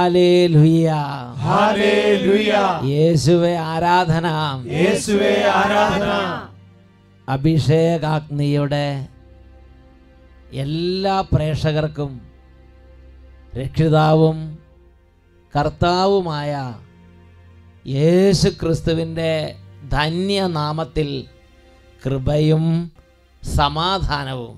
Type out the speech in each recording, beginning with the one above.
Hallelujah hallelujah യേശുവെ ആരാധന യേശുവേ ആരാധന അഭിഷേകാഗ്നിയുടെ എല്ലാ പ്രേക്ഷകർക്കും രക്ഷിതാവും കർത്താവുമായ യേശു ക്രിസ്തുവിൻ്റെ ധന്യനാമത്തിൽ കൃപയും സമാധാനവും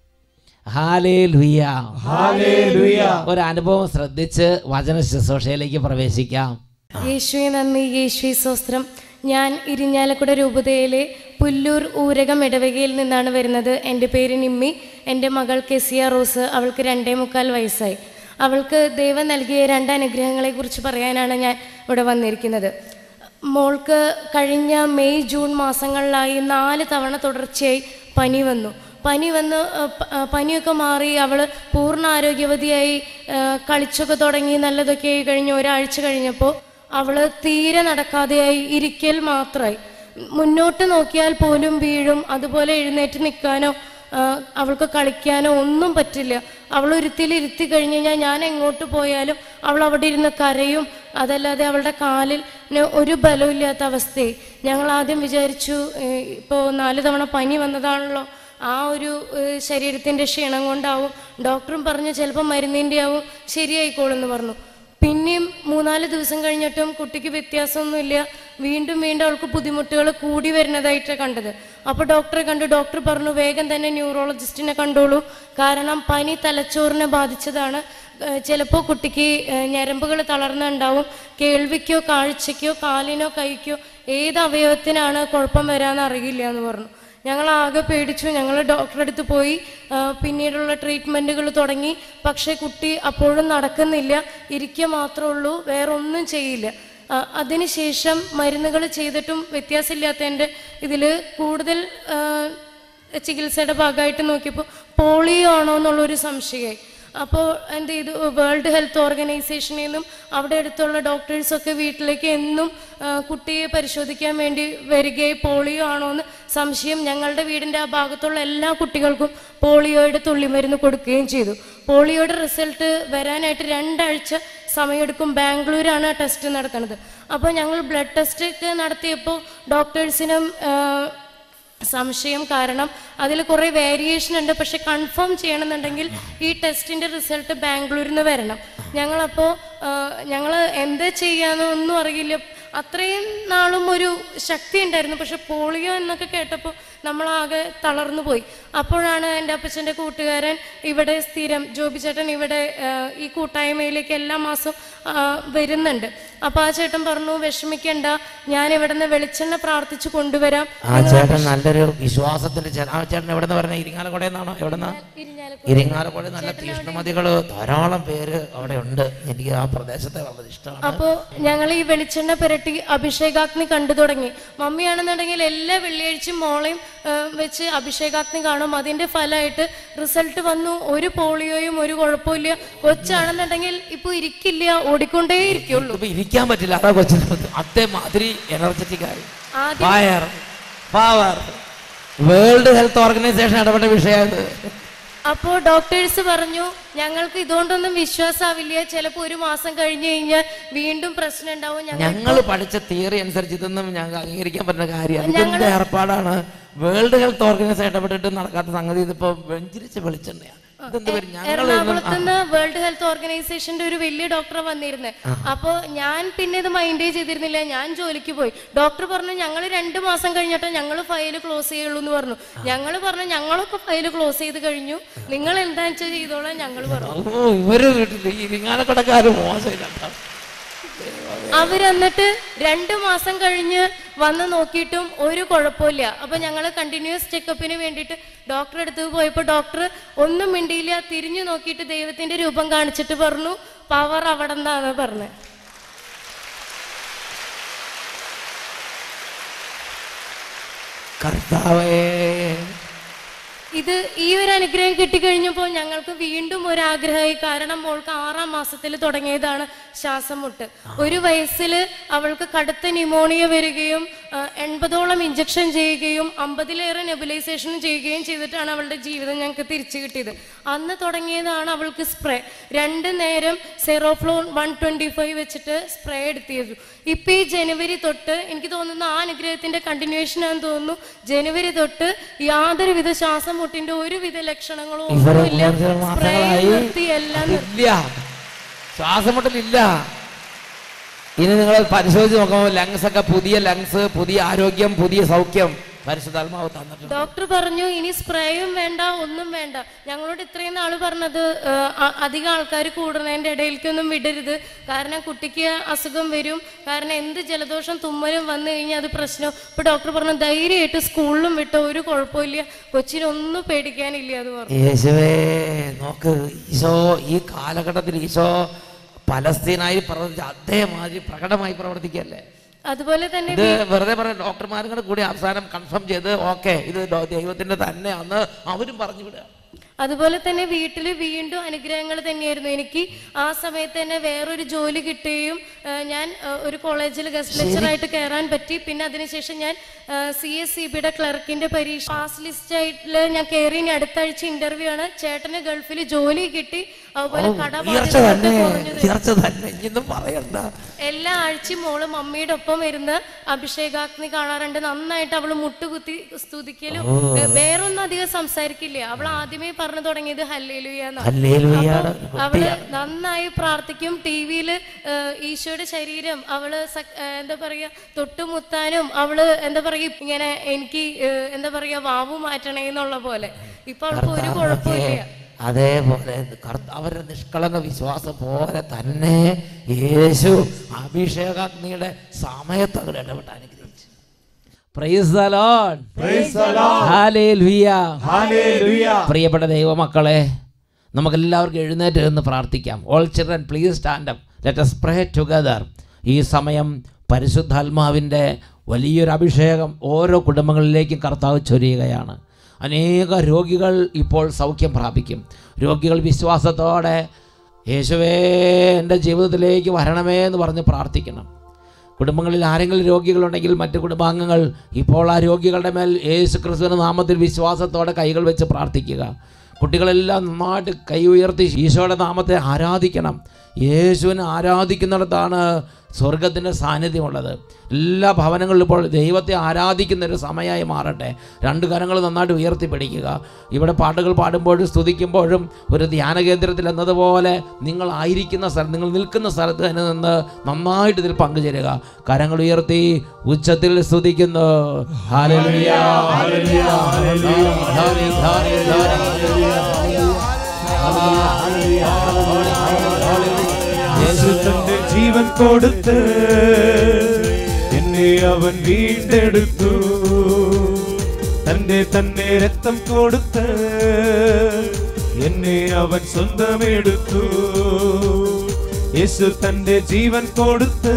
ഹാലേലുയ ഹാലേലുയ ഒരനുഭവം ശ്രദ്ധിച്ച് വചന ശുശ്രൂഷയിലേക്ക് പ്രവേശിക്കാം യേശുവെ നന്ദി യേശുവെ സ്വസ്ത്രം ഞാൻ ഇരിഞ്ഞാലക്കുട രൂപതയിലെ പുല്ലൂർ ഊരകം ഇടവകയിൽ നിന്നാണ് വരുന്നത് എൻ്റെ പേര് നിമ്മി എൻ്റെ മകൾ കെസിയ റോസ് അവൾക്ക് രണ്ടേ മുക്കാൽ വയസ്സായി അവൾക്ക് ദൈവം നൽകിയ രണ്ട് അനുഗ്രഹങ്ങളെക്കുറിച്ച് പറയാനാണ് ഞാൻ ഇവിടെ വന്നിരിക്കുന്നത് മോൾക്ക് കഴിഞ്ഞ മെയ് ജൂൺ മാസങ്ങളിലായി നാല് തവണ തുടർച്ചയായി പനി വന്നു പനി വന്ന് ആ, പ- ആ, പനിയൊക്കെ മാറി അവൾ പൂർണ്ണ ആരോഗ്യവതിയായി ആ, കളിച്ചൊക്കെ തുടങ്ങി നല്ലതൊക്കെ ആയി കഴിഞ്ഞ് ഒരാഴ്ച കഴിഞ്ഞപ്പോൾ അവൾ തീരെ നടക്കാതെയായി ഇരിക്കൽ മാത്രമായി മുന്നോട്ട് നോക്കിയാൽ പോലും വീഴും അതുപോലെ എഴുന്നേറ്റ് നിൽക്കാനോ ആ, അവൾക്ക് കളിക്കാനോ ഒന്നും പറ്റില്ല അവൾ ഒരുത്തിൽ ഇരുത്തി കഴിഞ്ഞ് കഴിഞ്ഞാൽ ഞാൻ എങ്ങോട്ട് പോയാലും അവൾ അവിടെ ഇരുന്ന് കരയും അതല്ലാതെ അവളുടെ കാലിൽ ന് ഒരു ബലമില്ലാത്ത അവസ്ഥയായി ഞങ്ങൾ ആദ്യം വിചാരിച്ചു ഇപ്പോൾ നാല് തവണ പനി വന്നതാണല്ലോ ആ ഒരു ഏഹ്, ശരീരത്തിൻ്റെ ക്ഷീണം കൊണ്ടാവും ഡോക്ടറും പറഞ്ഞു ചിലപ്പോൾ മരുന്നിൻ്റെ ആവും ശരിയായിക്കോളും എന്ന് പറഞ്ഞു പിന്നെയും മൂന്നാല് ദിവസം കഴിഞ്ഞിട്ടും കുട്ടിക്ക് വ്യത്യാസമൊന്നുമില്ല വീണ്ടും വീണ്ടും അവൾക്ക് ബുദ്ധിമുട്ടുകൾ കൂടി വരുന്നതായിട്ടാണ് കണ്ടത് അപ്പോൾ ഡോക്ടറെ കണ്ടു ഡോക്ടർ പറഞ്ഞു വേഗം തന്നെ ന്യൂറോളജിസ്റ്റിനെ കണ്ടോളൂ കാരണം പനി തലച്ചോറിനെ ബാധിച്ചതാണ് ചിലപ്പോൾ കുട്ടിക്ക് ഞരമ്പുകൾ തളർന്നുണ്ടാവും കേൾവിക്കോ കാഴ്ചയ്ക്കോ കാലിനോ കൈക്കോ ഏത് അവയവത്തിനാണ് കുഴപ്പം വരാമെന്ന് അറിയില്ല എന്ന് പറഞ്ഞു ഞങ്ങൾ ആകെ പേടിച്ചു ഞങ്ങൾ ഡോക്ടറെ അടുത്ത് പോയി ആ, പിന്നീടുള്ള ട്രീറ്റ്മെൻറ്റുകൾ തുടങ്ങി പക്ഷേ കുട്ടി അപ്പോഴും നടക്കുന്നില്ല ഇരിക്കുക മാത്രമേ ഉള്ളൂ വേറെ ഒന്നും ചെയ്യില്ല ആ, അതിനുശേഷം മരുന്നുകൾ ചെയ്തിട്ടും വ്യത്യാസമില്ലാത്തതിൻ്റെ ഇതിൽ കൂടുതൽ ആ, ചികിത്സയുടെ ഭാഗമായിട്ട് നോക്കിയപ്പോൾ പോളിയോ ആണോ എന്നുള്ളൊരു സംശയമായി അപ്പോൾ എന്ത് ചെയ്തു വേൾഡ് ഹെൽത്ത് ഓർഗനൈസേഷനിൽ നിന്നും അവിടെ അടുത്തുള്ള ഡോക്ടേഴ്സൊക്കെ വീട്ടിലേക്ക് എന്നും ആ, കുട്ടിയെ പരിശോധിക്കാൻ വേണ്ടി വരികയും പോളിയോ ആണോ എന്ന് സംശയം ഞങ്ങളുടെ വീടിൻ്റെ ആ ഭാഗത്തുള്ള എല്ലാ കുട്ടികൾക്കും പോളിയോയുടെ തുള്ളിമരുന്ന് കൊടുക്കുകയും ചെയ്തു പോളിയോയുടെ റിസൾട്ട് വരാനായിട്ട് രണ്ടാഴ്ച സമയമെടുക്കും ബാംഗ്ലൂരാണ് ടെസ്റ്റ് നടത്തുന്നത് അപ്പോൾ ഞങ്ങൾ ബ്ലഡ് ടെസ്റ്റ് ഒക്കെ നടത്തിയപ്പോൾ ഡോക്ടേഴ്സിനും ആ, സംശയം കാരണം അതിൽ കുറേ വേരിയേഷൻ ഉണ്ട് പക്ഷെ കൺഫേം ചെയ്യണമെന്നുണ്ടെങ്കിൽ ഈ ടെസ്റ്റിന്റെ റിസൾട്ട് ബാംഗ്ലൂരിൽ നിന്ന് വരണം ഞങ്ങളപ്പോൾ ഞങ്ങൾ എന്താ ചെയ്യാന്ന് ഒന്നും അറിയില്ല അത്രയും നാളും ഒരു ശക്തി ഉണ്ടായിരുന്നു പക്ഷെ പോളിയോ എന്നൊക്കെ കേട്ടപ്പോൾ നമ്മളാകെ തളർന്നു പോയി അപ്പോഴാണ് എൻ്റെ അപ്പച്ചൻ്റെ കൂട്ടുകാരൻ ഇവിടെ സ്ഥിരം ജോബി ചേട്ടൻ ഇവിടെ ആ, ഈ കൂട്ടായ്മയിലേക്ക് എല്ലാ മാസവും ആ, വരുന്നുണ്ട് അപ്പോൾ ആ ചേട്ടൻ പറഞ്ഞു വിഷമിക്കണ്ട ഞാൻ ഇവിടെ നിന്ന് വെളിച്ചെണ്ണ പ്രാർത്ഥിച്ചു കൊണ്ടുവരാം ആ ചേട്ടൻ നല്ലൊരു വിശ്വാസത്തിന്റെ ചേട്ടൻ ആ ചേട്ടൻ എവിടെ നിന്ന് പറഞ്ഞ ഇരിങ്ങാലക്കുട നിന്നാണോ എവിടെ നിന്നാ ഇരിങ്ങാലക്കുട നല്ല തീഷ്ണമതികള് ധാരാളം പേര് അവിടെ ഉണ്ട് എനിക്ക് ആ പ്രദേശത്തെ വളരെ ഇഷ്ടമാണ് അപ്പോൾ ഞങ്ങൾ ഈ വെളിച്ചെണ്ണ പുരട്ടി അഭിഷേകാഗ്നി കണ്ടു തുടങ്ങി മമ്മിയാണെന്നുണ്ടെങ്കിൽ എല്ലാ വെള്ളിയാഴ്ചയും മോളെയും ആ, വെച്ച് അഭിഷേകാഗ്നി കാണും അതിന്റെ ഫലമായിട്ട് റിസൾട്ട് വന്നു ഒരു പോളിയോയും ഒരു കുഴപ്പമില്ല കൊച്ചാണെന്നുണ്ടെങ്കിൽ ഇപ്പൊ ഇരിക്കില്ല ഓടിക്കൊണ്ടേ ഇരിക്കുള്ളൂ ഇതിപ്പോ ഇരിക്കാൻ പറ്റില്ല അതാ കൊച്ചിന് അതേമാതിരി എനർജറ്റിക് ആയി ആദ്യം fire power World Health Organization ഇടപെട്ട വിഷയമാണ് അപ്പോൾ ഡോക്ടേഴ്സ് പറഞ്ഞു ഞങ്ങൾക്ക് ഇതുകൊണ്ടൊന്നും വിശ്വാസമാവില്ല ചിലപ്പോൾ ഒരു മാസം കഴിഞ്ഞു കഴിഞ്ഞാൽ വീണ്ടും പ്രശ്നം ഉണ്ടാവും ഞങ്ങൾ ഞങ്ങൾ പഠിച്ച തിയറി അനുസരിച്ച് ഇതൊന്നും ഞങ്ങൾക്ക് അംഗീകരിക്കാൻ പറ്റുന്ന കാര്യമാണ് ഇതിന്റെ ഏർപ്പാടാണ് വേൾഡ് ഹെൽത്ത് ഓർഗനൈസേഷൻ ഇടപെട്ടിട്ട് നടക്കാത്ത സംഗതി ഇതിപ്പോ വെഞ്ചരിച്ച് വെളിച്ചെണ്ണയാണ് ഇതെന്ത് വരും ഞങ്ങൾ എറണാകുളത്ത് നിന്ന് വേൾഡ് ഹെൽത്ത് ഓർഗനൈസേഷന്റെ ഒരു വലിയ ഡോക്ടറെ വന്നിരുന്നത് അപ്പോൾ ഞാൻ പിന്നെ ഇത് മൈൻഡേ ചെയ്തിരുന്നില്ല ഞാൻ ജോലിക്ക് പോയി ഡോക്ടർ പറഞ്ഞു ഞങ്ങൾ രണ്ട് മാസം കഴിഞ്ഞിട്ട് ഞങ്ങൾ ഫയൽ ക്ലോസ് ചെയ്യുള്ളൂ എന്ന് പറഞ്ഞു ഞങ്ങൾ പറഞ്ഞു ഞങ്ങളൊക്കെ ഫയൽ ക്ലോസ് ചെയ്ത് കഴിഞ്ഞു നിങ്ങൾ എന്താ വെച്ചാൽ ചെയ്തോളാം ഞങ്ങൾ പറഞ്ഞു ഓ ഇവര് വീട്ടില് ഈ ഇരിങ്ങാലക്കുടക്കാര് മോശമില്ല കേട്ടോ. അവരെന്നിട്ട് രണ്ട് മാസം കഴിഞ്ഞ് വന്ന് നോക്കിയിട്ടും ഒരു കുഴപ്പമില്ല അപ്പൊ ഞങ്ങൾ കണ്ടിന്യൂസ് ചെക്കപ്പിന് വേണ്ടിയിട്ട് ഡോക്ടറെ അടുത്ത് പോയപ്പോൾ ഡോക്ടർ ഒന്നും മിണ്ടിയില്ല തിരിഞ്ഞു നോക്കിയിട്ട് ദൈവത്തിന്റെ രൂപം കാണിച്ചിട്ട് പറഞ്ഞു പവർ അവിടെ നിന്നാണ് പറഞ്ഞത് കർത്താവേ ഇത് ഈ ഒരു അനുഗ്രഹം കിട്ടിക്കഴിഞ്ഞപ്പോൾ ഞങ്ങൾക്ക് വീണ്ടും ഒരു ആഗ്രഹമായി കാരണം മോൾക്ക് ആറാം മാസത്തിൽ തുടങ്ങിയതാണ് ശ്വാസം മുട്ട് ഒരു വയസ്സിൽ അവൾക്ക് കടുത്ത ന്യൂമോണിയ വരികയും ആ, എൺപതോളം ഇഞ്ചക്ഷൻ ചെയ്യുകയും അമ്പതിലേറെ നെബുലൈസേഷൻ ചെയ്യുകയും ചെയ്തിട്ടാണ് അവളുടെ ജീവിതം ഞങ്ങൾക്ക് തിരിച്ചു കിട്ടിയത് അന്ന് തുടങ്ങിയതാണ് അവൾക്ക് സ്പ്രേ രണ്ട് നേരം സെറോഫ്ലോൺ വൺ ട്വൻറ്റി ഫൈവ് വെച്ചിട്ട് സ്പ്രേ എടുത്തിരുന്നു ഇപ്പം ഈ ജനുവരി തൊട്ട് എനിക്ക് തോന്നുന്നു ആ അനുഗ്രഹത്തിന്റെ കണ്ടിന്യൂഷൻ ആണെന്ന് തോന്നുന്നു ജനുവരി തൊട്ട് യാതൊരുവിധ ശ്വാസം മുട്ടിന്റെ ഒരുവിധ ലക്ഷണങ്ങളും ഇവരെ ഒന്നുമില്ല കൂടുതൽ സ്പ്രേ മാസങ്ങളായി നിർത്തി എല്ലാം നിർത്തി ഇല്ല ശ്വാസമുട്ടലില്ല ഇനി നിങ്ങൾ പരിശോധിച്ച് നോക്കുമ്പോൾ ലങ്സ് ഒക്കെ പുതിയ ലങ്സ് പുതിയ ആരോഗ്യം പുതിയ സൗഖ്യം പരിശുദ്ധാത്മാവ് തന്നിട്ടുണ്ട് ഡോക്ടർ പറഞ്ഞു ഇനി സ്പ്രേയും വേണ്ട ഒന്നും വേണ്ട ഞങ്ങളോട് ഇത്രയും നാള് പറഞ്ഞത് ആ, അ- അധികം ആൾക്കാർ കൂടുന്നതിന്റെ ഇടയിലേക്കൊന്നും വിടരുത് കാരണം കുട്ടിക്ക് അസുഖം വരും കാരണം എന്ത് ജലദോഷം തുമ്മലും വന്നു കഴിഞ്ഞാൽ അത് പ്രശ്നം ഇപ്പൊ ഡോക്ടർ പറഞ്ഞു ധൈര്യമായിട്ട് സ്കൂളിലും വിട്ട ഒരു കുഴപ്പമില്ല കൊച്ചിനൊന്നും പേടിക്കാനില്ല എന്ന് പറഞ്ഞു യേശുവേ നോക്ക് ഈശോ ഈ കാലഘട്ടത്തിൽ ഈശോ പലസ്തീനായി പ്രവർത്തിച്ച അതേമാതിരി പ്രകടമായി പ്രവർത്തിക്കല്ലേ അതുപോലെ തന്നെ ഇത് വെറുതെ പറഞ്ഞ ഡോക്ടർമാരും കൂടെ കൂടി അവസാനം കൺഫേം ചെയ്ത് ഓക്കെ ഇത് ദോ- ദൈവത്തിന്റെ തന്നെയാന്ന് അവരും പറഞ്ഞു വിടുക അതുപോലെ തന്നെ വീട്ടിൽ വീണ്ടും അനുഗ്രഹങ്ങൾ തന്നെയായിരുന്നു എനിക്ക് ആ സമയത്ത് തന്നെ വേറൊരു ജോലി കിട്ടുകയും ആ, ഞാൻ ആ, ഒരു കോളേജിൽ ഗസ്റ്റ് ലെക്ചറായിട്ട് കയറാൻ പറ്റി പിന്നെ അതിനുശേഷം ഞാൻ സി എസ് സി ബിയുടെ ക്ലർക്കിന്റെ പരീക്ഷ പാസ് ലിസ്റ്റ് ആയിട്ട് ഞാൻ കയറി ഇനി അടുത്ത ആഴ്ച ഇന്റർവ്യൂ ആണ് ചേട്ടന് ഗൾഫിൽ ജോലി കിട്ടി അതുപോലെ ഉയർച്ച കടബാധ്യതകളൊക്കെ തന്നെ കുറഞ്ഞു ഉയർച്ച തന്നെ ഇനിയൊന്നും പറയണ്ട എല്ലാ ആഴ്ചയും മോള് മമ്മിയുടെ ഒപ്പം ഇരുന്ന് അഭിഷേകാഗ്നി കാണാറുണ്ട് നന്നായിട്ട് അവള് മുട്ടുകുത്തി സ്തുതിക്കലും ഏ, വേറൊന്നും അധികം സംസാരിക്കില്ല അവൾ ആദ്യമേ പറഞ്ഞു തുടങ്ങിയത് ഹല്ലേലുയാന്നാ ഹല്ലേലൂയയുടെ അപ്പം അവള് നന്നായി പ്രാർത്ഥിക്കും ടി വിയിൽ ഈശോയുടെ ശരീരം അവള് സ- ഏ, എന്താ പറയാ തൊട്ടുമുത്താനും അവള് എന്താ പറയാ ഇങ്ങനെ എനിക്ക് ഏ, എന്താ പറയാ വാവു മാറ്റണേ എന്നുള്ള പോലെ ഇപ്പൊ അവൾക്ക് ഒരു കുഴപ്പമില്ല അതേപോലെ കർത്ത- അവരുടെ നിഷ്കളങ്ക വിശ്വാസം പോലെ തന്നെ യേശു അഭിഷേകാഗ്നിയുടെ സമയത്ത് അവർ ഇടപെട്ട് അനുഗ്രഹിച്ചു price the Lord Praise the Lord. Hallelujah Hallelujah. പ്രിയപ്പെട്ട ദൈവമക്കളെ നമുക്കെല്ലാവർക്കും എഴുന്നേറ്റ് നിന്ന് പ്രാർത്ഥിക്കാം all children please stand up let us pray together ഈ സമയം പരിശുദ്ധാത്മാവിൻ്റെ വലിയൊരു അഭിഷേകം ഓരോ കുടുംബങ്ങളിലേക്കും കർത്താവ് ചൊരിയുകയാണ് അനേക രോഗികൾ ഇപ്പോൾ സൗഖ്യം പ്രാപിക്കും രോഗികൾ വിശ്വാസത്തോടെ യേശുവേ എൻ്റെ ജീവിതത്തിലേക്ക് വരണമേ എന്ന് പറഞ്ഞ് പ്രാർത്ഥിക്കണം കുടുംബങ്ങളിൽ ആരെങ്കിലും രോഗികളുണ്ടെങ്കിൽ മറ്റ് കുടുംബാംഗങ്ങൾ ഇപ്പോൾ ആ രോഗികളുടെ മേൽ യേശു ക്രിസ്തുവിന്റെ നാമത്തിൽ വിശ്വാസത്തോടെ കൈകൾ വെച്ച് പ്രാർത്ഥിക്കുക കുട്ടികളെല്ലാം നന്നായിട്ട് കൈ ഉയർത്തി ഈശോയുടെ നാമത്തെ ആരാധിക്കണം യേശുവിനെ ആരാധിക്കുന്നിടത്താണ് സ്വർഗത്തിൻ്റെ സാന്നിധ്യമുള്ളത് എല്ലാ ഭവനങ്ങളിലും ഇപ്പോൾ ദൈവത്തെ ആരാധിക്കുന്ന ഒരു സമയമായി മാറട്ടെ രണ്ട് കരങ്ങൾ നന്നായിട്ട് ഉയർത്തി പിടിക്കുക ഇവിടെ പാട്ടുകൾ പാടുമ്പോഴും സ്തുതിക്കുമ്പോഴും ഒരു ധ്യാന കേന്ദ്രത്തിൽ എന്നതുപോലെ നിങ്ങൾ ആയിരിക്കുന്ന സ്ഥലം നിങ്ങൾ നിൽക്കുന്ന സ്ഥലത്ത് തന്നെ നിന്ന് നന്നായിട്ട് ഇതിൽ പങ്കുചേരുക കരങ്ങൾ ഉയർത്തി ഉച്ചത്തിൽ സ്തുതിക്കുന്നു hallelujah, hallelujah, hallelujah, hallelujah, Yeshu തന്റെ ജീവൻ കൊടുത്ത് എന്നെ അവൻ വീണ്ടെടുത്തു തന്റെ തന്നെ രക്തം കൊടുത്ത് എന്നെ അവൻ സ്വന്തമെടുത്തു യേശു തന്റെ ജീവൻ കൊടുത്ത്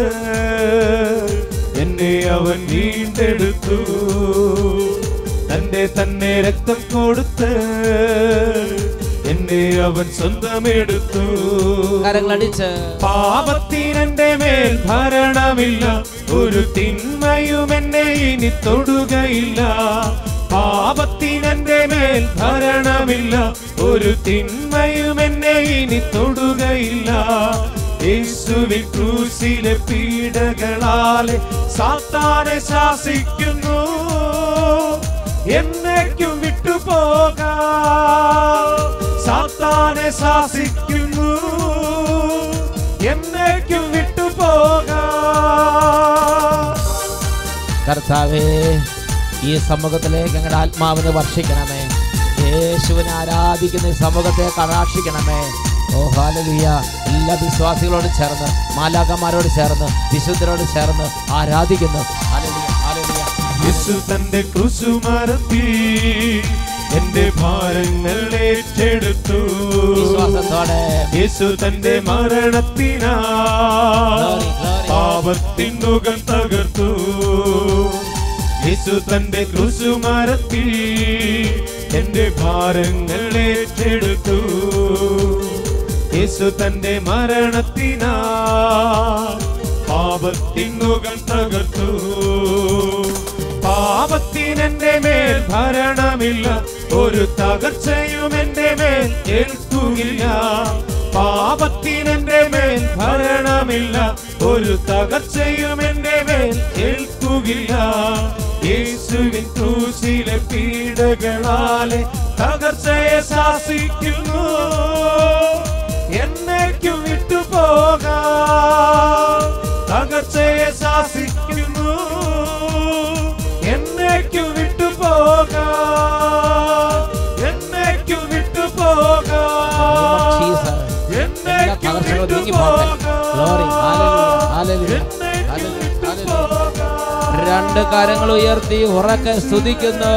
എന്നെ അവൻ വീണ്ടെടുത്തു തന്റെ തന്നെ രക്തം കൊടുത്ത് എന്നെ അവൻ സ്വന്തമെടുത്തു കരങ്ങളടിച്ച് പാപത്തിനെന്റെ മേൽ ഭരണമില്ല ഒരു തിന്മയും എന്നെ ഇനി തൊടുകയില്ല പാപത്തിനെന്റെ മേൽ ഭരണമില്ല ഒരു തിന്മയും എന്നെ ഇനി തൊടുകയില്ല യേശുവിൻ ക്രൂശിലെ പീഡകളാലെ സാത്താനെ ശാസിക്കുന്നു എന്നേക്കും വിട്ടുപോകാം സാത്താനെ ശാസിക്കുന്നു എന്നേക്കും വിട്ടുപോകാം കർത്താവേ ഈ സമൂഹത്തിലേക്ക് ഞങ്ങളുടെ ആത്മാവിനെ വർഷിക്കണമേ യേശുവിനെ ആരാധിക്കുന്ന ഈ സമൂഹത്തെ കടാക്ഷിക്കണമേ ഓ ഹാലലുയ എല്ലാ വിശ്വാസികളോട് ചേർന്ന് മാലാകന്മാരോട് ചേർന്ന് വിശുദ്ധരോട് ചേർന്ന് ആരാധിക്കുന്നു ഹാലലുയ ഹാലലുയ യേശു തന്റെ ക്രൂശുമരത്തിൽ എന്റെ ഭാരങ്ങൾ ഏറ്റെടുത്തു വിശ്വാസത്തോടെ യേശു തന്റെ മരണത്തിനാ Glory, glory. പാപത്തിൻ മുഖം തകർത്തു യേശു തന്റെ ക്രൂശുമരത്തിൽ എന്റെ ഭാരങ്ങൾ ഏറ്റെടുത്തു യേശു തന്റെ മരണത്തിനാ പാപത്തിനുകൾ തകർത്തു പാപത്തിനെന്റെ മേൽ ഭരണമില്ല ഒരു തകർച്ചയും എന്റെ മേൽ ഏൽക്കുകില്ല പാപത്തിനെന്റെ മേൽ ഭരണമില്ല ഒരു തകർച്ചയും എന്റെ മേൽ ഏൽക്കുകില്ല യേശുവിൻ ക്രൂശിലെ പീഡകളാലെ തകർച്ചയെ ശാസിക്കുന്നു എന്നേക്കും വിട്ടുപോകാം തകർച്ചയെ ശാസിക്കുന്നു എന്നേക്കും വിട്ടുപോകാം എന്നേക്കും വിട്ടുപോകാം Jesus. എല്ലാ എന്നേക്കും തകർച്ചകളും നീങ്ങിപ്പോട്ടെ. Glory. Hallelujah. Hallelujah. എന്നേക്കും Hallelujah. വിട്ടുപോകാം രണ്ട് കരങ്ങൾ ഉയർത്തി ഉറക്കെ സ്തുതിക്കുന്നു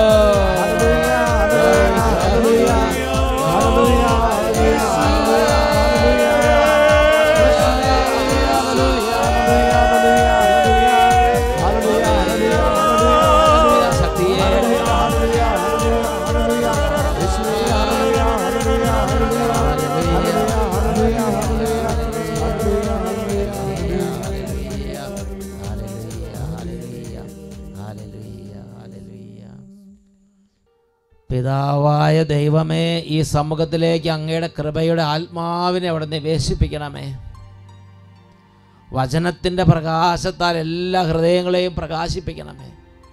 ശക്തിയെ പിതാവായ ദൈവമേ ഈ സമൂഹത്തിലേക്ക് അങ്ങയുടെ കൃപയുടെ ആത്മാവിനെ അവിടെ നിവേശിപ്പിക്കണമേ വചനത്തിൻ്റെ പ്രകാശത്താൽ എല്ലാ ഹൃദയങ്ങളെയും പ്രകാശിപ്പിക്കണമേ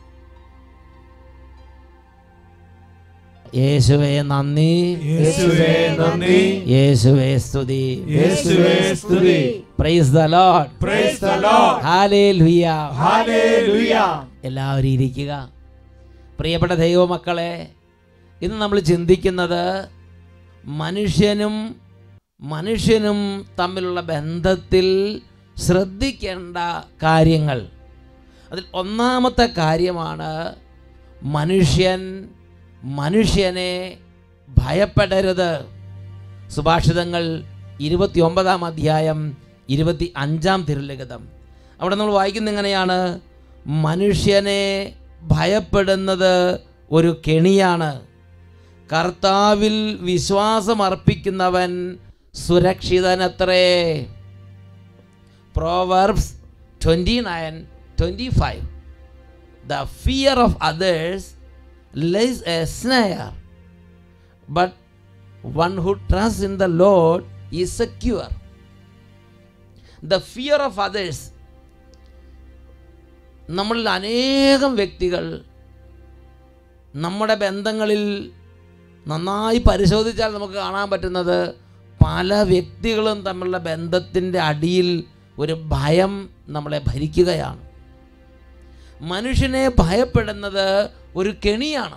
യേശുവേ നന്ദി യേശുവേ നന്ദി യേശുവേ സ്തുതി യേശുവേ സ്തുതി praise the Lord praise the Lord hallelujah hallelujah എല്ലാവരും ഇരിക്കുക പ്രിയപ്പെട്ട ദൈവമക്കളെ ഇന്ന് നമ്മൾ ചിന്തിക്കുന്നത് മനുഷ്യനും മനുഷ്യനും തമ്മിലുള്ള ബന്ധത്തിൽ ശ്രദ്ധിക്കേണ്ട കാര്യങ്ങൾ അതിൽ ഒന്നാമത്തെ കാര്യമാണ് മനുഷ്യൻ മനുഷ്യനെ ഭയപ്പെടരുത് സുഭാഷിതങ്ങൾ ഇരുപത്തി ഒമ്പതാം അധ്യായം ഇരുപത്തി അഞ്ചാം തിരുലിഖിതം അവിടെ നമ്മൾ വായിക്കുന്ന എങ്ങനെയാണ് മനുഷ്യനെ ഭയപ്പെടുന്നത് ഒരു കെണിയാണ് കർത്താവിൽ വിശ്വാസമർപ്പിക്കുന്നവൻ സുരക്ഷിതനത്രേ Proverbs twenty nine twenty five the fear of others lies a snare but one who trust in the Lord is secure the fear of others നമ്മളിൽ അനേകം വ്യക്തികൾ നമ്മുടെ ബന്ധങ്ങളിൽ നന്നായി പരിശോധിച്ചാൽ നമുക്ക് കാണാൻ പറ്റുന്നത് പല വ്യക്തികളും തമ്മിലുള്ള ബന്ധത്തിൻ്റെ അടിയിൽ ഒരു ഭയം നമ്മളെ ഭരിക്കുകയാണ് മനുഷ്യനെ ഭയപ്പെടുന്നത് ഒരു കെണിയാണ്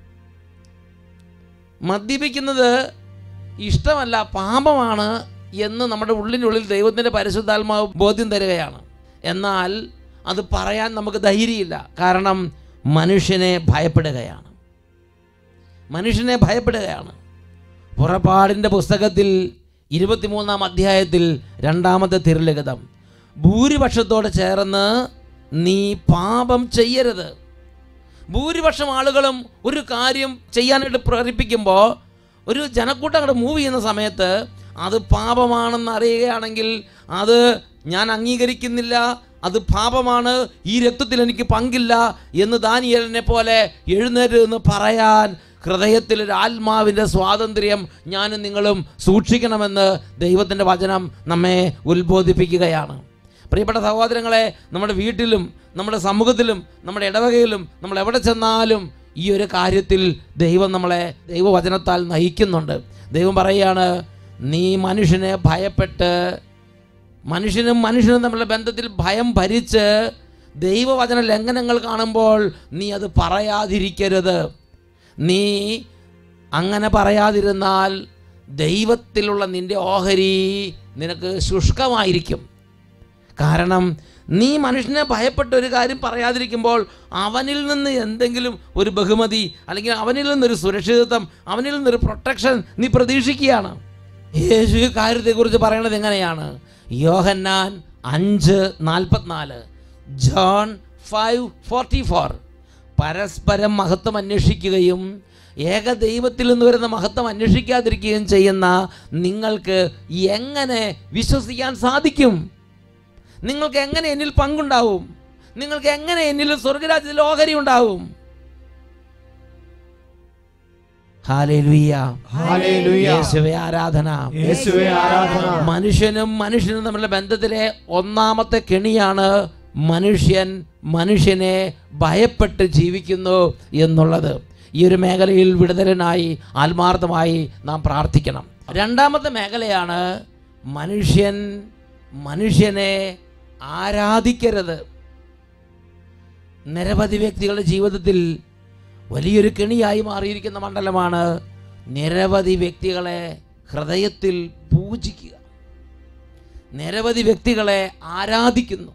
മദ്യപിക്കുന്നത് ഇഷ്ടമല്ല പാപമാണ് എന്ന് നമ്മുടെ ഉള്ളിനുള്ളിൽ ദൈവത്തിൻ്റെ പരിശുദ്ധാത്മാവ് ബോധ്യം തരികയാണ് എന്നാൽ അത് പറയാൻ നമുക്ക് ധൈര്യമില്ല കാരണം മനുഷ്യനെ ഭയപ്പെടുകയാണ് മനുഷ്യനെ ഭയപ്പെടുകയാണ് പുറപ്പാടിൻ്റെ പുസ്തകത്തിൽ ഇരുപത്തിമൂന്നാം അധ്യായത്തിൽ രണ്ടാമത്തെ തിരുലിഖിതം ഭൂരിപക്ഷത്തോട് ചേർന്ന് നീ പാപം ചെയ്യരുത് ഭൂരിപക്ഷം ആളുകളും ഒരു കാര്യം ചെയ്യാനായിട്ട് പ്രേരിപ്പിക്കുമ്പോൾ ഒരു ജനക്കൂട്ടം അങ്ങോട്ട് മൂവ് ചെയ്യുന്ന സമയത്ത് അത് പാപമാണെന്ന് അറിയുകയാണെങ്കിൽ അത് ഞാൻ അംഗീകരിക്കുന്നില്ല അത് പാപമാണ് ഈ രക്തത്തിൽ എനിക്ക് പങ്കില്ല എന്ന് ദാനിയലിനെ പോലെ എഴുന്നേറ്റ് എന്ന് പറയാൻ ഹൃദയത്തിൽ ഒരു ആത്മാവിൻ്റെ സ്വാതന്ത്ര്യം ഞാനും നിങ്ങളും സൂക്ഷിക്കണമെന്ന് ദൈവത്തിൻ്റെ വചനം നമ്മെ ഉത്ബോധിപ്പിക്കുകയാണ് പ്രിയപ്പെട്ട സഹോദരങ്ങളെ നമ്മുടെ വീട്ടിലും നമ്മുടെ സമൂഹത്തിലും നമ്മുടെ ഇടവകയിലും നമ്മൾ എവിടെ ചെന്നാലും ഈ ഒരു കാര്യത്തിൽ ദൈവം നമ്മളെ ദൈവവചനത്താൽ നയിക്കുന്നുണ്ട് ദൈവം പറയുകയാണ് നീ മനുഷ്യനെ ഭയപ്പെട്ട് മനുഷ്യനും മനുഷ്യനും തമ്മിലുള്ള ബന്ധത്തിൽ ഭയം ഭരിച്ച് ദൈവവചന ലംഘനങ്ങൾ കാണുമ്പോൾ നീ അത് പറയാതിരിക്കരുത് നീ അങ്ങനെ പറയാതിരുന്നാൽ ദൈവത്തിലുള്ള നിൻ്റെ ഓഹരി നിനക്ക് ശുഷ്കമായിരിക്കും കാരണം നീ മനുഷ്യനെ ഭയപ്പെട്ട ഒരു കാര്യം പറയാതിരിക്കുമ്പോൾ അവനിൽ നിന്ന് എന്തെങ്കിലും ഒരു ബഹുമതി അല്ലെങ്കിൽ അവനിൽ നിന്നൊരു സുരക്ഷിതത്വം അവനിൽ നിന്നൊരു പ്രൊട്ടക്ഷൻ നീ പ്രതീക്ഷിക്കുകയാണ് യേശു ഈ കാര്യത്തെക്കുറിച്ച് പറയണത് എങ്ങനെയാണ് യോഹന്നാൻ അഞ്ച് നാൽപ്പത്തിനാല് ജോൺ ഫൈവ് ഫോർട്ടി ഫോർ പരസ്പരം മഹത്വം അന്വേഷിക്കുകയും ഏക ദൈവത്തിൽ നിന്ന് വരുന്ന മഹത്വം അന്വേഷിക്കാതിരിക്കുകയും ചെയ്യുന്ന നിങ്ങൾക്ക് എങ്ങനെ വിശ്വസിക്കാൻ സാധിക്കും നിങ്ങൾക്ക് എങ്ങനെ എന്നിൽ പങ്കുണ്ടാവും നിങ്ങൾക്ക് എങ്ങനെ എന്നിൽ സ്വർഗരാജ്യത്തിൽ ഓഹരി ഉണ്ടാവും ഹാലേലുയ്യ ഹല്ലേലൂയ. യേശുവേ ആരാധന യേശുവേ ആരാധന മനുഷ്യനും മനുഷ്യനും തമ്മിലുള്ള ബന്ധത്തിലെ ഒന്നാമത്തെ കെണിയാണ് മനുഷ്യൻ മനുഷ്യനെ ഭയപ്പെട്ട് ജീവിക്കുന്നു എന്നുള്ളത് ഈ ഒരു മേഖലയിൽ വിടുതലിനായി ആത്മാർത്ഥമായി നാം പ്രാർത്ഥിക്കണം രണ്ടാമത്തെ മേഖലയാണ് മനുഷ്യൻ മനുഷ്യനെ ആരാധിക്കരുത് നിരവധി വ്യക്തികളുടെ ജീവിതത്തിൽ വലിയൊരു കെണിയായി മാറിയിരിക്കുന്ന മണ്ഡലമാണ് നിരവധി വ്യക്തികളെ ഹൃദയത്തിൽ പൂജിക്കുക നിരവധി വ്യക്തികളെ ആരാധിക്കുന്നു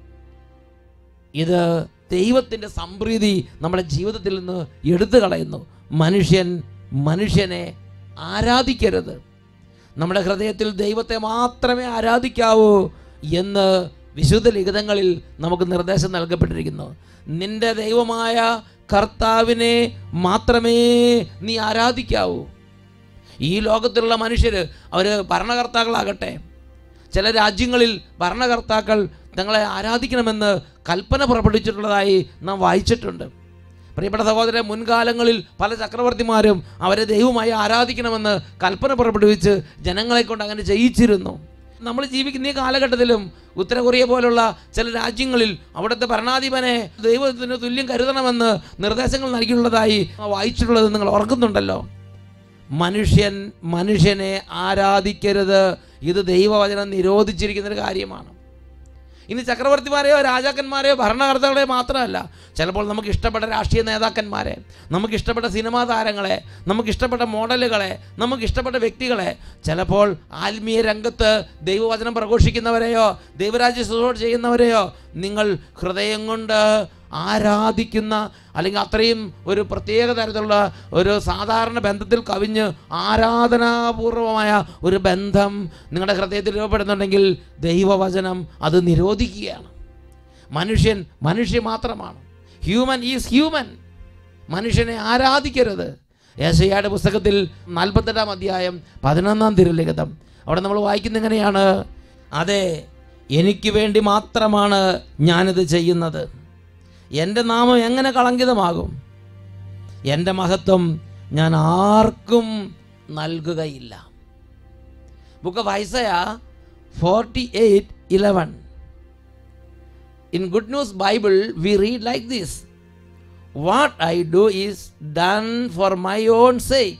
ഇത് ദൈവത്തിൻ്റെ സംപ്രീതി നമ്മുടെ ജീവിതത്തിൽ നിന്ന് എടുത്തു കളയുന്നു മനുഷ്യൻ മനുഷ്യനെ ആരാധിക്കരുത് നമ്മുടെ ഹൃദയത്തിൽ ദൈവത്തെ മാത്രമേ ആരാധിക്കാവൂ എന്ന് വിശുദ്ധ ലിഖിതങ്ങളിൽ നമുക്ക് നിർദ്ദേശം നൽകപ്പെട്ടിരിക്കുന്നു നിന്റെ ദൈവമായ കർത്താവിനെ മാത്രമേ നീ ആരാധിക്കാവൂ ഈ ലോകത്തിലുള്ള മനുഷ്യർ അവർ ഭരണകർത്താക്കളാകട്ടെ ചില രാജ്യങ്ങളിൽ ഭരണകർത്താക്കൾ തങ്ങളെ ആരാധിക്കണമെന്ന് കൽപ്പന പുറപ്പെടുവിച്ചിട്ടുള്ളതായി നാം വായിച്ചിട്ടുണ്ട് പ്രിയപ്പെട്ട സഹോദരൻ മുൻകാലങ്ങളിൽ പല ചക്രവർത്തിമാരും അവരെ ദൈവമായി ആരാധിക്കണമെന്ന് കൽപ്പന പുറപ്പെടുവിച്ച് ജനങ്ങളെ കൊണ്ട് അങ്ങനെ ചെയ്യിച്ചിരുന്നു നമ്മൾ ജീവിക്കുന്ന ഈ കാലഘട്ടത്തിലും ഉത്തര കൊറിയ പോലുള്ള ചില രാജ്യങ്ങളിൽ അവിടുത്തെ ഭരണാധിപനെ ദൈവത്തിന് തുല്യം കരുതണമെന്ന് നിർദ്ദേശങ്ങൾ നൽകിയിട്ടുള്ളതായി വായിച്ചിട്ടുള്ളത് നിങ്ങൾ ഓർക്കുന്നുണ്ടല്ലോ മനുഷ്യൻ മനുഷ്യനെ ആരാധിക്കരുത് ഇത് ദൈവവചനം നിരോധിച്ചിരിക്കുന്ന ഒരു കാര്യമാണ് ഇനി ചക്രവർത്തിമാരെയോ രാജാക്കന്മാരെയോ ഭരണകർത്താക്കളെയോ മാത്രമല്ല ചിലപ്പോൾ നമുക്ക് ഇഷ്ടപ്പെട്ട രാഷ്ട്രീയ നേതാക്കന്മാരെ നമുക്ക് ഇഷ്ടപ്പെട്ട സിനിമാ താരങ്ങളെ നമുക്ക് ഇഷ്ടപ്പെട്ട മോഡലുകളെ നമുക്ക് ഇഷ്ടപ്പെട്ട വ്യക്തികളെ ചിലപ്പോൾ ആത്മീയ രംഗത്ത് ദൈവവചനം പ്രഘോഷിക്കുന്നവരെയോ ദൈവരാജ്യ ശുശ്രൂഷ ചെയ്യുന്നവരെയോ നിങ്ങൾ ഹൃദയം കൊണ്ട് ആരാധിക്കുന്ന അല്ലെങ്കിൽ അത്രയും ഒരു പ്രത്യേക തരത്തിലുള്ള ഒരു സാധാരണ ബന്ധത്തിൽ കവിഞ്ഞ് ആരാധനാപൂർവമായ ഒരു ബന്ധം നിങ്ങളുടെ ഹൃദയത്തിൽ രൂപപ്പെടുന്നുണ്ടെങ്കിൽ ദൈവവചനം അത് നിരോധിക്കുകയാണ് മനുഷ്യൻ മനുഷ്യൻ മാത്രമാണ് ഹ്യൂമൻ ഈസ് ഹ്യൂമൻ മനുഷ്യനെ ആരാധിക്കരുത് ഏശയ്യായുടെ പുസ്തകത്തിൽ നാൽപ്പത്തെട്ടാം അധ്യായം പതിനൊന്നാം തിരുലിഖിതം അവിടെ നമ്മൾ വായിക്കുന്ന എങ്ങനെയാണ് അതെ എനിക്ക് വേണ്ടി മാത്രമാണ് ഞാനിത് ചെയ്യുന്നത് എൻ്റെ നാമം എങ്ങനെ കളങ്കിതമാകും എൻ്റെ മഹത്വം ഞാൻ ആർക്കും നൽകുകയില്ല book of Isaiah forty eight eleven in Good News Bible we read like this what I do is done for my own sake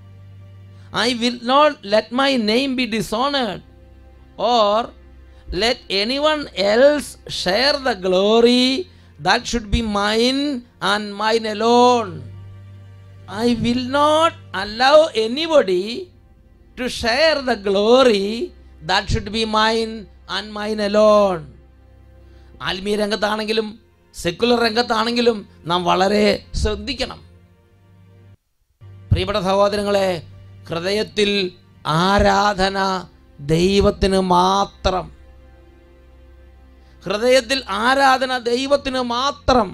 I will not let my name be dishonored or let anyone else share the glory that should be mine and mine alone. I will not allow anybody to share the glory that should be mine and mine alone. ആത്മീയ രംഗത്താണെങ്കിലും secular രംഗത്താണെങ്കിലും നാം വളരെ ശ്രദ്ധിക്കണം പ്രിയപ്പെട്ട സഹോദരങ്ങളെ ഹൃദയത്തിൽ ആരാധന ദൈവത്തിന് മാത്രം ഹൃദയത്തിൽ ആരാധന ദൈവത്തിന് മാത്രം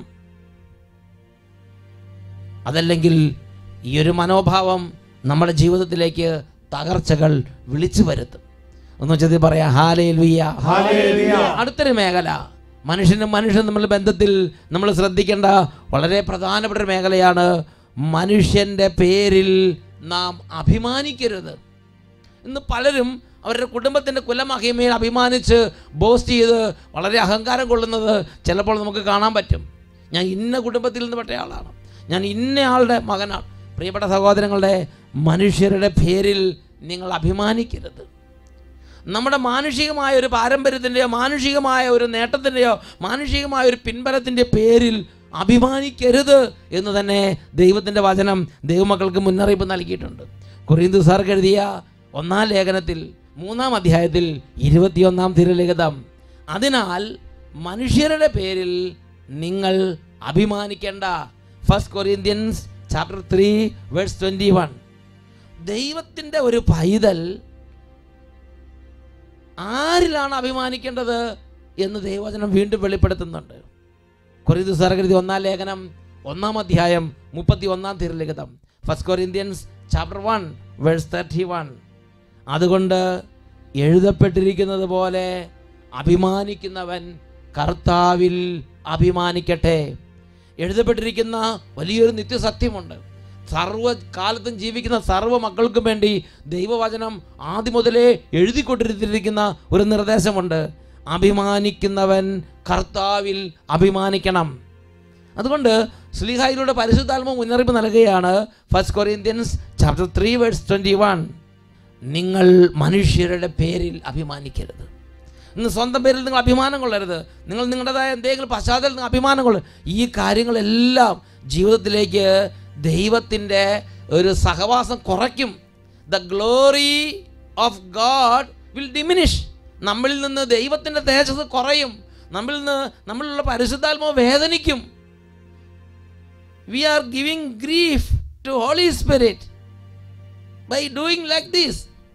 അതല്ലെങ്കിൽ ഈ ഒരു മനോഭാവം നമ്മുടെ ജീവിതത്തിലേക്ക് തകർച്ചകൾ വിളിച്ചു വരുത്തും ഒന്ന് വെച്ചത് പറയാം ഹാലേ ഹല്ലേലൂയ. അടുത്തൊരു മേഖല മനുഷ്യനും മനുഷ്യനും തമ്മിലുള്ള ബന്ധത്തിൽ നമ്മൾ ശ്രദ്ധിക്കേണ്ട വളരെ പ്രധാനപ്പെട്ട ഒരു മേഖലയാണ് മനുഷ്യൻ്റെ പേരിൽ നാം അഭിമാനിക്കരുത് ഇന്ന് പലരും അവരുടെ കുടുംബത്തിൻ്റെ കുലമഹിമയിൽ അഭിമാനിച്ച് ബോസ്റ്റ് ചെയ്ത് വളരെ അഹങ്കാരം കൊള്ളുന്നത് ചിലപ്പോൾ നമുക്ക് കാണാൻ പറ്റും ഞാൻ ഇന്ന കുടുംബത്തിൽ നിന്ന് പെട്ട ആളാണ് ഞാൻ ഇന്ന ആളുടെ മകനാണ് പ്രിയപ്പെട്ട സഹോദരങ്ങളുടെ മനുഷ്യരുടെ പേരിൽ നിങ്ങൾ അഭിമാനിക്കരുത് നമ്മുടെ മാനുഷികമായ ഒരു പാരമ്പര്യത്തിൻ്റെയോ മാനുഷികമായ ഒരു നേട്ടത്തിൻ്റെയോ മാനുഷികമായ ഒരു പിൻബലത്തിൻ്റെ പേരിൽ അഭിമാനിക്കരുത് എന്ന് തന്നെ ദൈവത്തിൻ്റെ വചനം ദൈവമക്കൾക്ക് മുന്നറിയിപ്പ് നൽകിയിട്ടുണ്ട് കുറിന്തു സാർക്ക് എഴുതിയ ഒന്നാം ലേഖനത്തിൽ മൂന്നാം അധ്യായത്തിൽ ഇരുപത്തിയൊന്നാം തിരുലിഖിതം അതിനാൽ മനുഷ്യരുടെ പേരിൽ നിങ്ങൾ അഭിമാനിക്കേണ്ട First Corinthians chapter three verse twenty one ദൈവത്തിൻ്റെ ഒരു പൈതൽ ആരിലാണ് അഭിമാനിക്കേണ്ടത് എന്ന് ദൈവവചനം വീണ്ടും വെളിപ്പെടുത്തുന്നുണ്ട് കൊറിയതു സർഗതി ഒന്നാം ലേഖനം ഒന്നാം അധ്യായം മുപ്പത്തി ഒന്നാം തിരുലിഖിതം First Corinthians chapter one verse thirty one അതുകൊണ്ട് എഴുതപ്പെട്ടിരിക്കുന്നത് പോലെ അഭിമാനിക്കുന്നവൻ കർത്താവിൽ അഭിമാനിക്കട്ടെ എഴുതപ്പെട്ടിരിക്കുന്ന വലിയൊരു നിത്യസത്യമുണ്ട് സർവ്വ കാലത്തും ജീവിക്കുന്ന സർവ്വ മക്കൾക്കും വേണ്ടി ദൈവവചനം ആദ്യം മുതലേ എഴുതിക്കൊണ്ടിരിക്കുന്ന ഒരു നിർദ്ദേശമുണ്ട് അഭിമാനിക്കുന്നവൻ കർത്താവിൽ അഭിമാനിക്കണം അതുകൊണ്ട് ശ്ലീഹായിലൂടെ പരിശുദ്ധാത്മ മുന്നറിയിപ്പ് നൽകുകയാണ് First Corinthians chapter three verse twenty one നിങ്ങൾ മനുഷ്യരുടെ പേരിൽ അഭിമാനിക്കരുത് ഇന്ന് സ്വന്തം പേരിൽ നിങ്ങൾ അഭിമാനം കൊള്ളരുത് നിങ്ങൾ നിങ്ങളുടേതായ എന്തെങ്കിലും പശ്ചാത്തലത്തിൽ നിങ്ങൾ അഭിമാനം കൊള്ളും ഈ കാര്യങ്ങളെല്ലാം ജീവിതത്തിലേക്ക് ദൈവത്തിൻ്റെ ഒരു സഹവാസം കുറയ്ക്കും the glory of God will diminish നമ്മളിൽ നിന്ന് ദൈവത്തിൻ്റെ തേജസ് കുറയും നമ്മളിൽ നിന്ന് നമ്മളിലുള്ള പരിശുദ്ധാത്മാവ് വേദനിക്കും we are giving grief to holy spirit by doing like this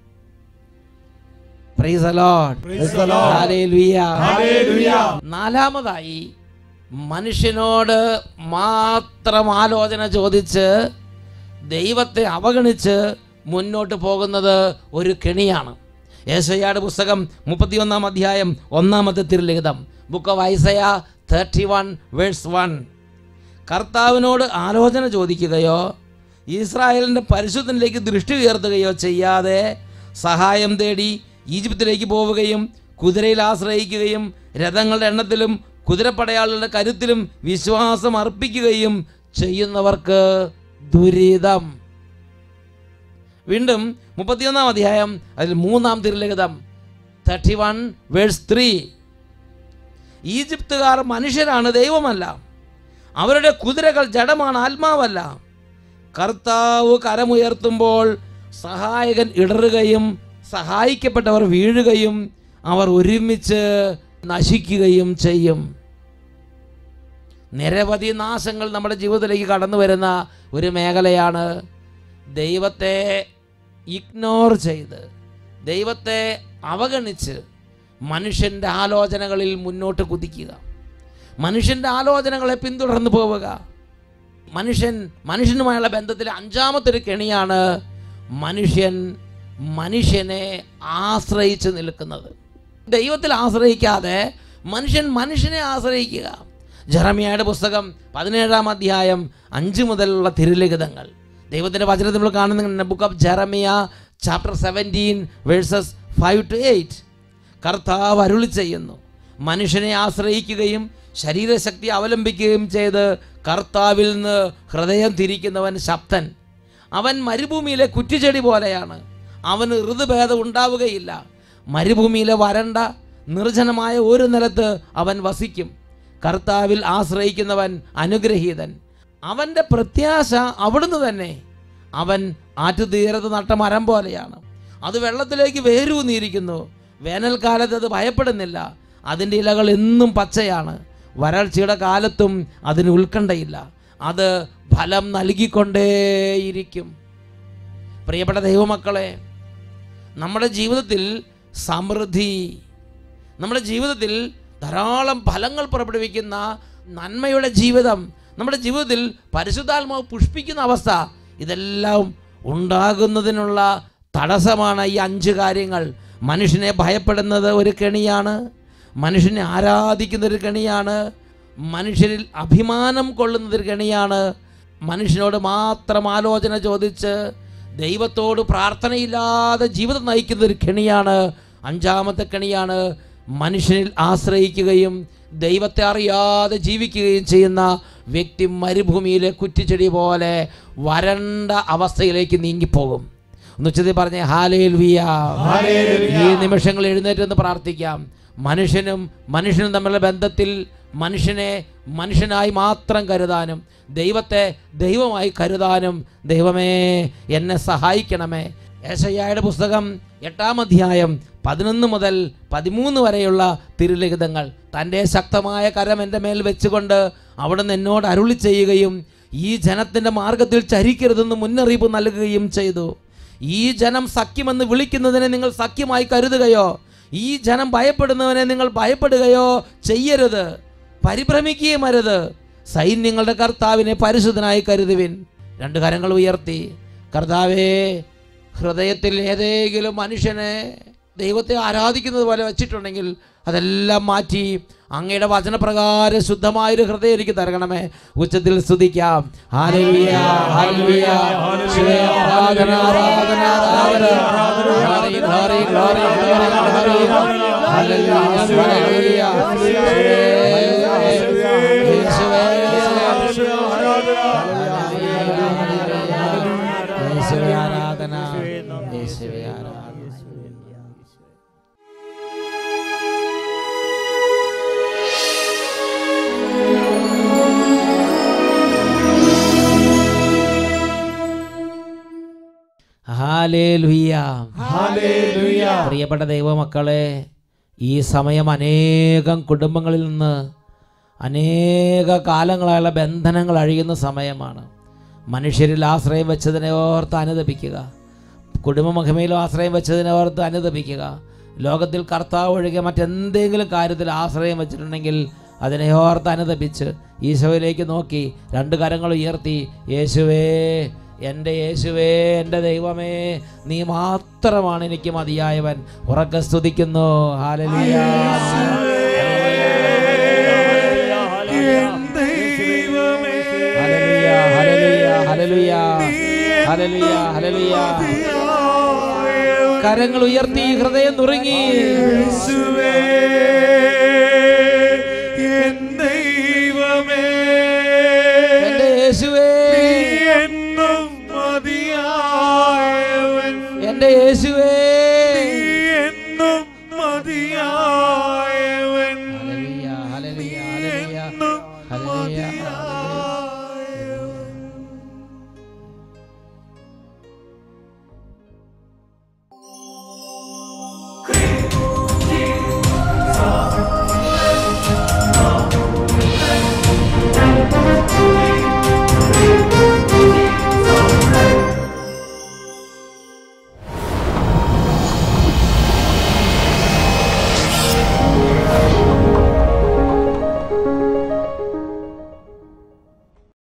praise the lord Praise the Lord. hallelujah Hallelujah. നാലാമതായി മനുഷ്യനോട് മാത്രം ആലോചന ചോദിച്ച് ദൈവത്തെ അവഗണിച്ച് മുന്നോട്ട് പോകുന്നത് ഒരു കെണിയാണ് ഏശയ്യാട് പുസ്തകം മുപ്പത്തിയൊന്നാം അധ്യായം ഒന്നാമത്തെ തിരുലിഖിതം book of Isaiah thirty one verse one കർത്താവിനോട് ആലോചന ചോദിക്കുകയോ ഇസ്രായേലിൻ്റെ പരിശുദ്ധനിലേക്ക് ദൃഷ്ടി ഉയർത്തുകയോ ചെയ്യാതെ സഹായം തേടി ഈജിപ്തിലേക്ക് പോവുകയും കുതിരയിൽ ആശ്രയിക്കുകയും രഥങ്ങളുടെ എണ്ണത്തിലും കുതിരപ്പടയാളുകളുടെ കരുത്തിലും വിശ്വാസം അർപ്പിക്കുകയും ചെയ്യുന്നവർക്ക് ദുരിതം വീണ്ടും മുപ്പത്തിയൊന്നാം അധ്യായം അതിൽ മൂന്നാം തിരുലിഖിതം തേർട്ടി വൺ വേഴ്സ് ത്രീ ഈജിപ്തുകാർ മനുഷ്യരാണ് ദൈവമല്ല അവരുടെ കുതിരകൾ ജഡമാണ് ആത്മാവല്ല കർത്താവ് കരമുയർത്തുമ്പോൾ സഹായകൻ ഇടറുകയും സഹായിക്കപ്പെട്ടവർ വീഴുകയും അവർ ഒരുമിച്ച് നശിക്കുകയും ചെയ്യും നിരവധി നാശങ്ങൾ നമ്മുടെ ജീവിതത്തിലേക്ക് കടന്നു വരുന്ന ഒരു മേഖലയാണ് ദൈവത്തെ ഇഗ്നോർ ചെയ്ത് ദൈവത്തെ അവഗണിച്ച് മനുഷ്യൻ്റെ ആലോചനകളിൽ മുന്നോട്ട് കുതിക്കുക മനുഷ്യൻ്റെ ആലോചനകളെ പിന്തുടർന്നു പോവുക മനുഷ്യൻ മനുഷ്യനുമായുള്ള ബന്ധത്തിലെ അഞ്ചാമത്തെ ഒരു കെണിയാണ് മനുഷ്യൻ മനുഷ്യനെ ആശ്രയിച്ച് നിൽക്കുന്നത് ദൈവത്തിൽ ആശ്രയിക്കാതെ മനുഷ്യൻ മനുഷ്യനെ ആശ്രയിക്കുക ജെറമിയയുടെ പുസ്തകം പതിനേഴാം അധ്യായം അഞ്ച് മുതലുള്ള തിരുലിഖിതങ്ങൾ ദൈവത്തിൻ്റെ വചനത്തിൽ നമ്മൾ കാണുന്ന book of Jeremiah chapter seventeen verses five to eight കർത്താവ് അരുളി ചെയ്യുന്നു മനുഷ്യനെ ആശ്രയിക്കുകയും ശരീരശക്തി അവലംബിക്കുകയും ചെയ്ത് കർത്താവിൽ നിന്ന് ഹൃദയം തിരിക്കുന്നവൻ ശബ്ദൻ അവൻ മരുഭൂമിയിലെ കുറ്റിച്ചെടി പോലെയാണ് അവന് ഋതുഭേദം ഉണ്ടാവുകയില്ല മരുഭൂമിയിലെ വരണ്ട നിർജ്ജനമായ ഒരു നിലത്ത് അവൻ വസിക്കും കർത്താവിൽ ആശ്രയിക്കുന്നവൻ അനുഗ്രഹീതൻ അവൻ്റെ പ്രത്യാശ അവിടുന്ന് തന്നെ അവൻ ആറ്റുതീരത്ത് നട്ട മരം പോലെയാണ് അത് വെള്ളത്തിലേക്ക് വേരൂന്നിയിരിക്കുന്നു വേനൽക്കാലത്ത് അത് ഭയപ്പെടുന്നില്ല അതിൻ്റെ ഇലകൾ എന്നും പച്ചയാണ് വരൾച്ചയുടെ കാലത്തും അതിന് ഉത്കണ്ഠയില്ല അത് ഫലം നൽകിക്കൊണ്ടേയിരിക്കും പ്രിയപ്പെട്ട ദൈവമക്കളെ നമ്മുടെ ജീവിതത്തിൽ സമൃദ്ധി നമ്മുടെ ജീവിതത്തിൽ ധാരാളം ഫലങ്ങൾ പുറപ്പെടുവിക്കുന്ന നന്മയുടെ ജീവിതം നമ്മുടെ ജീവിതത്തിൽ പരിശുദ്ധാത്മാവ് പുഷ്പിക്കുന്ന അവസ്ഥ ഇതെല്ലാം ഉണ്ടാകുന്നതിനുള്ള തടസ്സമാണ് ഈ അഞ്ച് കാര്യങ്ങൾ മനുഷ്യനെ ഭയപ്പെടുന്നത് ഒരു കെണിയാണ് മനുഷ്യനെ ആരാധിക്കുന്ന ഒരു കെണിയാണ് മനുഷ്യരിൽ അഭിമാനം കൊള്ളുന്നത് ഒരു കെണിയാണ് മനുഷ്യനോട് മാത്രം ആലോചന ചോദിച്ച് ദൈവത്തോട് പ്രാർത്ഥനയില്ലാതെ ജീവിതം നയിക്കുന്ന ഒരു കെണിയാണ് അഞ്ചാമത്തെ കെണിയാണ് മനുഷ്യനിൽ ആശ്രയിക്കുകയും ദൈവത്തെ അറിയാതെ ജീവിക്കുകയും ചെയ്യുന്ന വ്യക്തി മരുഭൂമിയിലെ കുറ്റിച്ചെടി പോലെ വരണ്ട അവസ്ഥയിലേക്ക് നീങ്ങിപ്പോകും ഒന്ന് ഉച്ചത്തിൽ പറഞ്ഞേ ഹാലേൽവിയ ഹാലേലുയ. ഈ നിമിഷങ്ങൾ എഴുന്നേറ്റെന്ന് പ്രാർത്ഥിക്കാം മനുഷ്യനും മനുഷ്യനും തമ്മിലുള്ള ബന്ധത്തിൽ മനുഷ്യനെ മനുഷ്യനായി മാത്രം കരുതാനും ദൈവത്തെ ദൈവമായി കരുതാനും ദൈവമേ എന്നെ സഹായിക്കണമേ ഏശയ്യായുടെ പുസ്തകം എട്ടാം അധ്യായം പതിനൊന്ന് മുതൽ പതിമൂന്ന് വരെയുള്ള തിരുലിഖിതങ്ങൾ തൻ്റെ ശക്തമായ കരം എൻ്റെ മേൽ വെച്ചുകൊണ്ട് അവിടുന്ന് എന്നോട് അരുളി ചെയ്യുകയും ഈ ജനത്തിൻ്റെ മാർഗത്തിൽ ചരിക്കരുതെന്ന് മുന്നറിയിപ്പ് നൽകുകയും ചെയ്തു ഈ ജനം സഖ്യമെന്ന് വിളിക്കുന്നതിനെ നിങ്ങൾ സഖ്യമായി കരുതുകയോ ഈ ജനം ഭയപ്പെടുന്നവനെ നിങ്ങൾ ഭയപ്പെടുകയോ ചെയ്യരുത് പരിഭ്രമിക്കുകയും അരുത് സൈന്യങ്ങളുടെ കർത്താവിനെ പരിശുദ്ധനായി കരുതുവിൻ രണ്ട് കരങ്ങൾ ഉയർത്തി കർത്താവേ ഹൃദയത്തിൽ ഏതെങ്കിലും മനുഷ്യനെ ദൈവത്തെ ആരാധിക്കുന്നത് പോലെ വെച്ചിട്ടുണ്ടെങ്കിൽ അതെല്ലാം മാറ്റി അങ്ങയുടെ വചനപ്രകാരം ശുദ്ധമായൊരു ഹൃദയം എനിക്ക് തരണമേ ഉച്ചത്തിൽ സ്തുതിക്കാം ഹല്ലേലൂയ, ഹല്ലേലൂയ. യേശുവേ, ആരാധന, ആരാധന, ആരാധന. Glory, glory, glory, glory, glory. Hallelujah, hallelujah. യേശുവേ, യേശുവേ ആരാധന യേശുവേ ആരാധന ഹാലേലുയ്യ ഹല്ലേലൂയ പ്രിയപ്പെട്ട ദൈവമക്കളെ ഈ സമയം അനേകം കുടുംബങ്ങളിൽ നിന്ന് അനേക കാലങ്ങളായുള്ള ബന്ധനങ്ങൾ അഴിയുന്ന സമയമാണ് മനുഷ്യരിൽ ആശ്രയം വെച്ചതിനെ ഓർത്ത് അനുദപിക്കുക കുടുംബമഹിമയിലും ആശ്രയം വെച്ചതിനെ ഓർത്ത് അനുദപിക്കുക ലോകത്തിൽ കർത്താവ് ഒഴികെ മറ്റെന്തെങ്കിലും കാര്യത്തിൽ ആശ്രയം വെച്ചിട്ടുണ്ടെങ്കിൽ അതിനെ ഓർത്ത് അനുദപിച്ച് ഈശോയിലേക്ക് നോക്കി രണ്ട് കരങ്ങൾ ഉയർത്തി യേശുവേ എൻ്റെ യേശുവേ എൻ്റെ ദൈവമേ നീ മാത്രമാണ് എനിക്ക് മതിയായവൻ ഉറക്കെ സ്തുതിക്കുന്നു hallelujah hallelujah hallelujah hallelujah hallelujah hallelujah കരങ്ങൾ ഉയർത്തി ഹൃദയം നുറുങ്ങി യേശുവേ എൻ ദൈവമേ എൻ്റെ യേശുവേ നീ എന്നും മതിയായവൻ എൻ്റെ യേശുവേ നീ എന്നും മതിയായവൻ ഹല്ലേലൂയ ഹല്ലേലൂയ ഹല്ലേലൂയ എന്നും ഹല്ലേലൂയ മതിയായവൻ